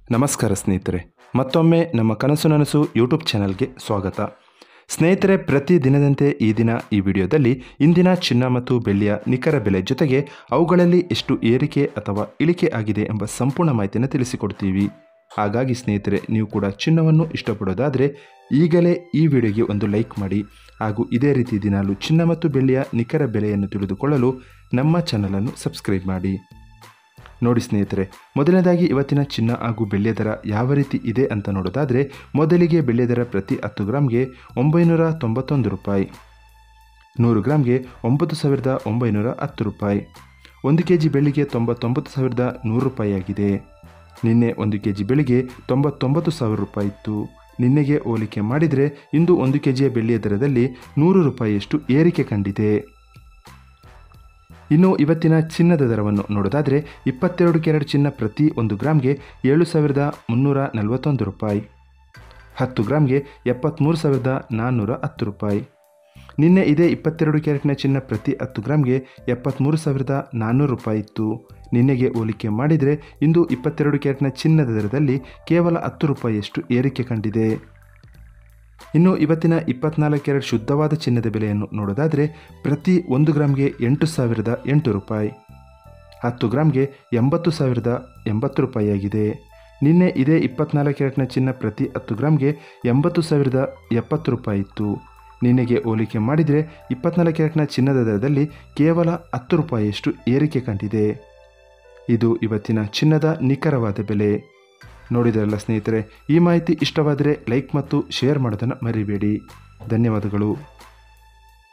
ನಮಸ್ಕಾರ ಸ್ನೇಹಿತರೆ ಮತ್ತೊಮ್ಮೆ ನಮ್ಮ ಕನಸು ನನಸು ಯೂಟ್ಯೂಬ್ ಚಾನಲ್ಗೆ ಸ್ವಾಗತ ಸ್ನೇಹಿತರೆ ಪ್ರತಿ ದಿನದಂತೆ ಈ ದಿನ ಈ ವಿಡಿಯೋದಲ್ಲಿ ಇಂದಿನ ಚಿನ್ನ ಮತ್ತು ಬೆಳ್ಳಿಯ ನಿಖರ ಬೆಲೆ ಜೊತೆಗೆ ಅವುಗಳಲ್ಲಿ ಎಷ್ಟು ಏರಿಕೆ ಅಥವಾ ಇಳಿಕೆ ಆಗಿದೆ ಎಂಬ ಸಂಪೂರ್ಣ ಮಾಹಿತಿಯನ್ನು ತಿಳಿಸಿಕೊಡ್ತೀವಿ ಹಾಗಾಗಿ ಸ್ನೇಹಿತರೆ ನೀವು ಕೂಡ ಚಿನ್ನವನ್ನು ಇಷ್ಟಪಡೋದಾದರೆ ಈಗಲೇ ಈ ವಿಡಿಯೋಗೆ ಒಂದು ಲೈಕ್ ಮಾಡಿ ಹಾಗೂ ಇದೇ ರೀತಿ ದಿನಾಲು ಚಿನ್ನ ಮತ್ತು ಬೆಳ್ಳಿಯ ನಿಖರ ಬೆಲೆಯನ್ನು ತಿಳಿದುಕೊಳ್ಳಲು ನಮ್ಮ ಚಾನಲನ್ನು ಸಬ್ಸ್ಕ್ರೈಬ್ ಮಾಡಿ ನೋಡಿ ಸ್ನೇಹಿತರೆ ಮೊದಲನೇದಾಗಿ ಇವತ್ತಿನ ಚಿನ್ನ ಹಾಗೂ ಬೆಳ್ಳಿಯ ದರ ಯಾವ ರೀತಿ ಇದೆ ಅಂತ ನೋಡೋದಾದರೆ ಮೊದಲಿಗೆ ಬೆಳ್ಳಿಯ ದರ ಪ್ರತಿ ಹತ್ತು ಗ್ರಾಮ್ಗೆ ಒಂಬೈನೂರ ತೊಂಬತ್ತೊಂದು ರೂಪಾಯಿ ನೂರು ಗ್ರಾಮ್ಗೆ ಒಂಬತ್ತು ಸಾವಿರದ ಒಂಬೈನೂರ ಹತ್ತು ರೂಪಾಯಿ ಒಂದು ಕೆ ಜಿ ಬೆಳ್ಳಿಗೆ ತೊಂಬತ್ತೊಂಬತ್ತು ಸಾವಿರದ ನೂರು ರೂಪಾಯಿ ಆಗಿದೆ ನಿನ್ನೆ ಒಂದು ಕೆ ಜಿ ಬೆಳ್ಳಿಗೆ ತೊಂಬತ್ತೊಂಬತ್ತು ಸಾವಿರ ರೂಪಾಯಿ ಇತ್ತು ನಿನ್ನೆಗೆ ಹೋಲಿಕೆ ಮಾಡಿದರೆ ಇಂದು ಒಂದು ಕೆ ಜಿಯ ಬೆಳ್ಳಿಯ ದರದಲ್ಲಿ ನೂರು ರೂಪಾಯಿಯಷ್ಟು ಏರಿಕೆ ಕಂಡಿದೆ ಇನ್ನು ಇವತ್ತಿನ ಚಿನ್ನದ ದರವನ್ನು ನೋಡೋದಾದರೆ ಇಪ್ಪತ್ತೆರಡು ಕ್ಯಾರೆಟ್ ಚಿನ್ನ ಪ್ರತಿ ಒಂದು ಗ್ರಾಮ್ಗೆ ಏಳು ಸಾವಿರದ ಮುನ್ನೂರ ನಲವತ್ತೊಂದು ರೂಪಾಯಿ ಹತ್ತು ಗ್ರಾಮ್ಗೆ ಎಪ್ಪತ್ತ್ಮೂರು ಸಾವಿರದ ನಾನ್ನೂರ ಹತ್ತು ರೂಪಾಯಿ ನಿನ್ನೆ ಇದೇ ಇಪ್ಪತ್ತೆರಡು ಕ್ಯಾರೆಟ್ನ ಚಿನ್ನ ಪ್ರತಿ ಹತ್ತು ಗ್ರಾಮ್ಗೆ ಎಪ್ಪತ್ತ್ಮೂರು ಸಾವಿರದ ನಾನ್ನೂರು ರೂಪಾಯಿ ಇತ್ತು ನಿನ್ನೆಗೆ ಹೋಲಿಕೆ ಮಾಡಿದರೆ ಇಂದು ಇಪ್ಪತ್ತೆರಡು ಕ್ಯಾರೆಟ್ನ ಚಿನ್ನದ ದರದಲ್ಲಿ ಕೇವಲ ಹತ್ತು ರೂಪಾಯಿಯಷ್ಟು ಏರಿಕೆ ಕಂಡಿದೆ ಇನ್ನು ಇವತ್ತಿನ ಇಪ್ಪತ್ನಾಲ್ಕು ಕ್ಯಾರೆಟ್ ಶುದ್ಧವಾದ ಚಿನ್ನದ ಬೆಲೆಯನ್ನು ನೋಡೋದಾದರೆ ಪ್ರತಿ ಒಂದು ಗ್ರಾಮ್ಗೆ ಎಂಟು ಸಾವಿರದ ಎಂಟು ರೂಪಾಯಿ ಹತ್ತು ಗ್ರಾಮ್ಗೆ ಎಂಬತ್ತು ಸಾವಿರದ ಎಂಬತ್ತು ರೂಪಾಯಿಯಾಗಿದೆ ನಿನ್ನೆ ಇದೇ ಇಪ್ಪತ್ನಾಲ್ಕು ಕ್ಯಾರೆಟ್ನ ಚಿನ್ನ ಪ್ರತಿ ಹತ್ತು ಗ್ರಾಮ್ಗೆ ಎಂಬತ್ತು ಸಾವಿರದ ಎಪ್ಪತ್ತು ರೂಪಾಯಿ ಇತ್ತು ನಿನ್ನೆಗೆ ಹೋಲಿಕೆ ಮಾಡಿದರೆ ಇಪ್ಪತ್ನಾಲ್ಕು ಕ್ಯಾರೆಟ್ನ ಚಿನ್ನದ ದರದಲ್ಲಿ ಕೇವಲ ಹತ್ತು ರೂಪಾಯಿಯಷ್ಟು ಏರಿಕೆ ಕಂಡಿದೆ ಇದು ಇವತ್ತಿನ ಚಿನ್ನದ ನಿಖರವಾದ ಬೆಲೆ ನೋಡಿದ್ರಲ್ಲ ಸ್ನೇಹಿತರೆ ಈ ಮಾಹಿತಿ ಇಷ್ಟವಾದರೆ ಲೈಕ್ ಮತ್ತು ಶೇರ್ ಮಾಡೋದನ್ನು ಮರಿಬೇಡಿ ಧನ್ಯವಾದಗಳು